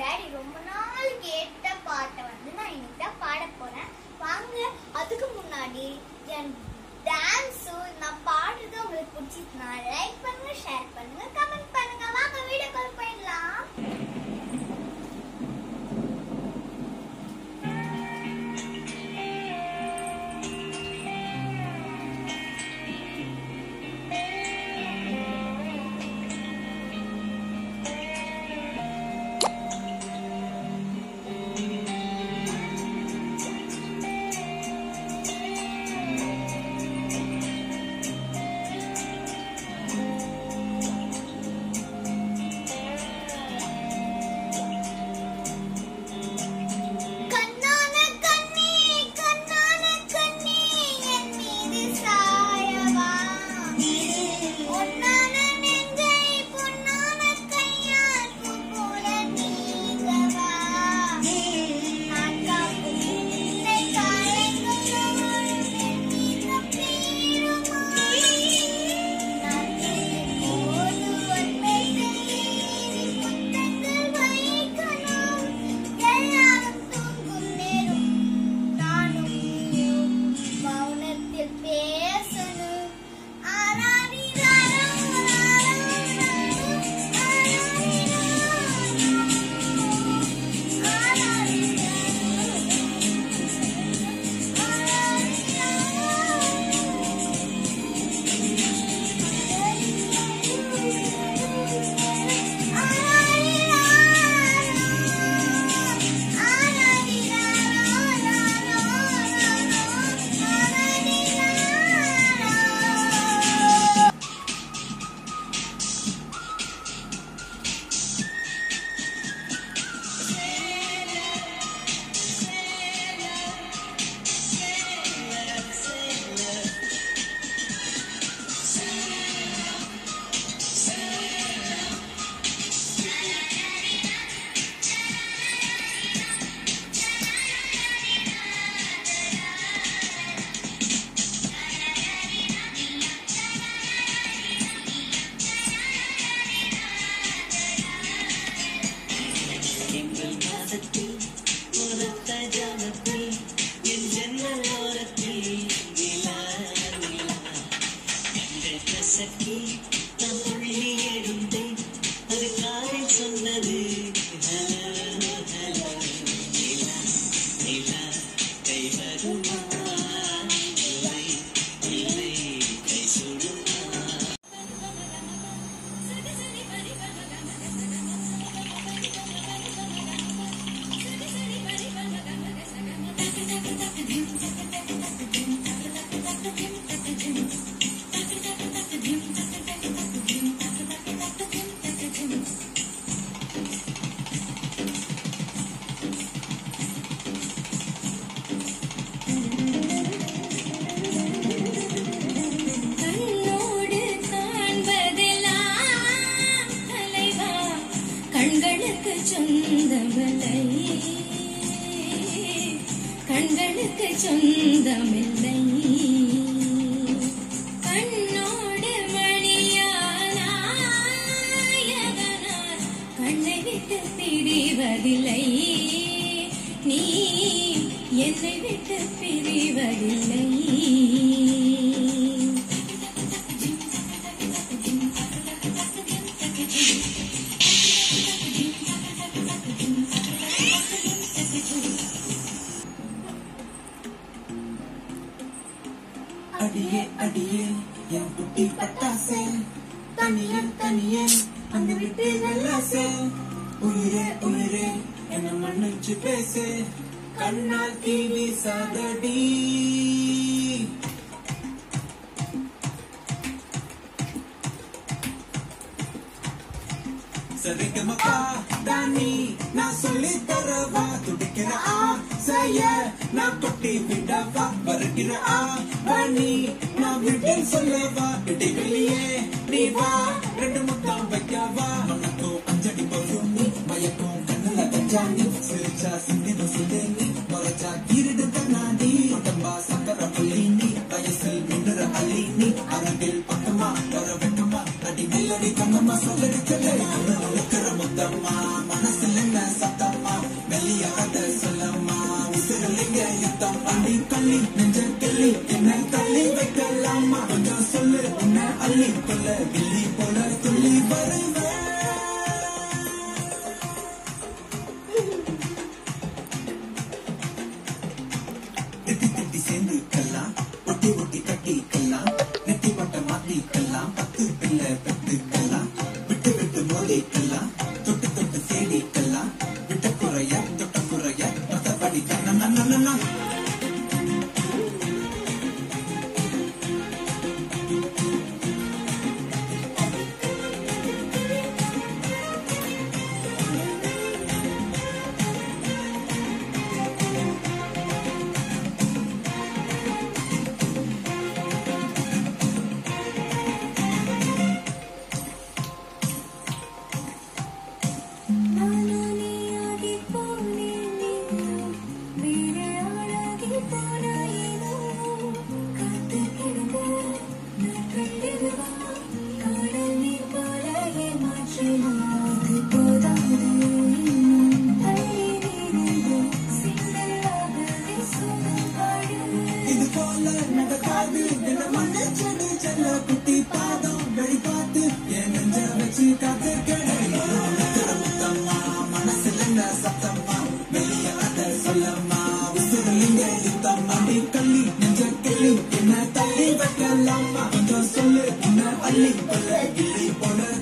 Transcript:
daddy ரொம்ப நாள் கேட்ட பாட்டை வந்து நான் இன்னைக்கு தான் பாட போறேன் வாங்க அதுக்கு முன்னாடி என் டான்ஸும் நான் பாடுறது உங்களுக்கு பிடிச்சிருந்தா லைக் பண்ணுங்க ஷேர் பண்ணுங்க கமெண்ட் பண்ணுங்க வாங்க வீடியோ கால் போயிடலாம் கண்ணான கண்ணே கண்ணான கண்ணே என் மீது சாயவா பொன்னான நெஞ்சை பொன்னான கையால் பூ போல நீங்கவா நான் காக்கும் உன்னை காயங்களோடு என் மீது பேருமா நான் கேட்கும் போது உன் மெய்களில் முத்தங்கள் வைக்கணும் எல்லாரும் தூங்கும் நேரம் நானும் நீயும் மௌனத்தில் பேசணும் ஆராரிராரோ, எங்கள் மாதத்தில் முகத்த ஜாமத்தில் என் ஜன்னல் ஓரத்தில் நிலா நிலா கண்கள் கசக்கி நான் துள்ளி எழுந்தேன் அது காரில் சொன்னது ஹலோ ஹலோ நிலா நிலா கை வருமா இல்லை இல்லை கை சுடுமா கண்ணோடு காண்பதெல்லாம் தலைவா கண்களுக்கு சொந்தமில்லை கண்களுக்கு சொந்தமில்லை கண்ணோடு மணியானாயகனார் கண்ணை விட்டு பிரிவதில்லை நீ என்னை விட்டு பிரிவதில்லை அடியே அடியே என் குட்டி பட்டாசே தனியே தனியே அந்த விட்டு நல்லாசே உயிரே உயிரே என்ன மன்னிச்சு பேசு கண்ணால் தீவி சாதடி சரிகமப்பா தானி நான் சொல்லி தரவா துடிக்கிற ஆசைய நான் கொட்டி விடவா வருகிற ஆவணி நான் விட்டேன் சொல்லவா இடி வெளியே நீ வா ரெண்டு முத்தம் வைக்கவா உனக்கும் அஞ்சடி போதும் நீ மயக்கும் கண்ணுல கஞ்சாணி சிரிச்சா சிந்தின சுதேனி முறைச்சா கீரிடு கண்ணாடி உடம்பா சக்கர புள்ளி நீ வயசில் மின்னுற அலி நீ அருகில் பக்கமா வர வெக்கமா அடி மெல்லடி கண்ணம்மா சொல்லடி சொல்ல இருக்கிற முத்தம்மா மனசுல என்ன சத்தம் வெளிய அத சொல்லம்மா உசுரலிங்க யுத்தம் பண்ணி கள்ளி நெஞ்ச கிள்ளி என்ன தள்ளி வைக்கலாமா கொஞ்சம் சொல்லு உன்னை அள்ளி கொள்ள கிள்ளி போல துள்ளி வருவேன் திட்டி திட்டி சேர்ந்து கல்லாம் ஒட்டி ஒட்டி கட்டி கல்லாம் நெத்தி பட்ட மாத்தி கல்லாம் பத்து பிள்ளை பெத்து கல்லாம் விட்டு விட்டு மோதி கல்லாம் தொட்டு தொட்டு தேடி கல்லாம் விட்ட குறைய தொட்ட குறைய மத்தபடி கண்ணா நானானியாகி போனேனே வேறே ஆளாகி போனாயேனோ காத்து கிடந்த நாட்களிருவா காடல் நீர் போல ஏமாற்றினாது போதாது இன்னும் தள்ளி நீரிந்து சிந்தலாகவே சோகம் பாடு இது போல நடக்காது என்ன மன்னிச்சது செல்ல குட்டி பாதம் வெளி பார்த்து என் நெஞ்ச வச்சு காத்து முத்தம்மா மனசுல என்ன சத்தம்மா வெளிய அத சொல்லம்மா உசுரலிங்க யுத்தம் அடி கள்ளி நெஞ்ச கிள்ளி என்ன தள்ளி வைக்கலாமா கொஞ்சம் சொல்லு என்ன அள்ளி கொள்ள கிள்ளி போல